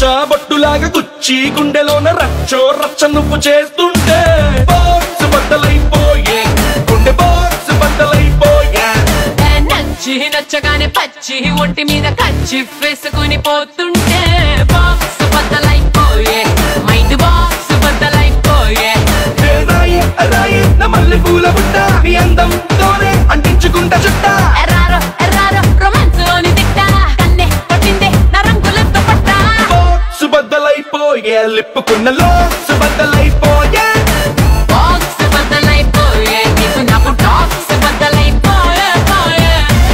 బొట్టులాగా గుచ్చి గుండెలోన రచ్చో రచ్చ నువ్వు చేస్తుంటే బాక్స్ బద్దలైపోయే గుండె బాక్స్ బద్దలైపోయే ఏ నచ్చి నచ్చగానే పచ్చి ఒంటి మీద కచ్చి వేసుకుని పోతుంటే బాక్స్ బద్దలైపోయే మైండ్ బాక్స్ బద్దలైపోయే ఏ రాయి ఆ రాయి నా మల్లె పూల బుట్ట నీ అందంతోనే అంటించుకుంటా చుట్టా ఎర్రారో ఎర్రారో రొమాన్స్ లోని తిట్ట కన్నే కొట్టిందే నా రంగులతో పట్ట బాక్స్ బద్దలైపోయే లిప్పుకున్న లోక్స్ బద్దలైపోయే బాక్స్ బద్దలైపోయే నీకు నాకు టాక్స్ బద్దలైపోయే పోయే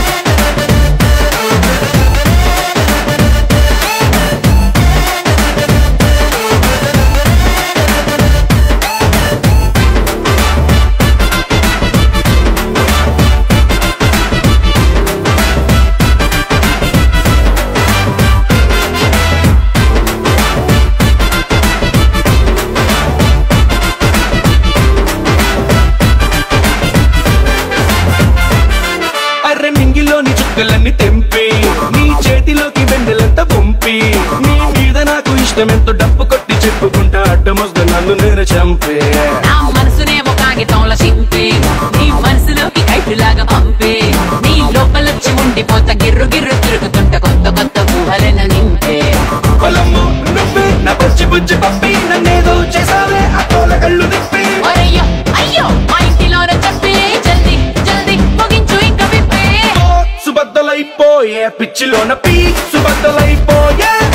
అర్రె మింగిలోని చుక్కలన్నీ తెంపి నీ చేతిలోకి వెన్నెలంత పంపి నీ మీద నాకు ఇష్టమెంతో డప్పు కొట్టి చెప్పుకుంటా అడ్డమొస్త నన్ను నేను చంపే నా మనసునేమో కాగితంలో చింపి నీ మనసులోకి కైటులాగా పంపి నీ లోపలొచ్చి ఉండిపోత గిర్రు గిర్రు తిరుగుతుంట కొత్త కొత్త ఊహలను నింపే పొలము నువ్వే నా బుజ్జి బుజ్జి పప్పి నన్నేదో చేసావే ఆ తోల కళ్ళు తిప్పి ఒరయ్యో అయ్యో మా ఇంటిలోన చెప్పి జల్దీ జల్దీ ముగించు ఇంకా విప్పి సుబద్దలైపోయే పిచ్చిలోన పీ సుబద్దలైపోయే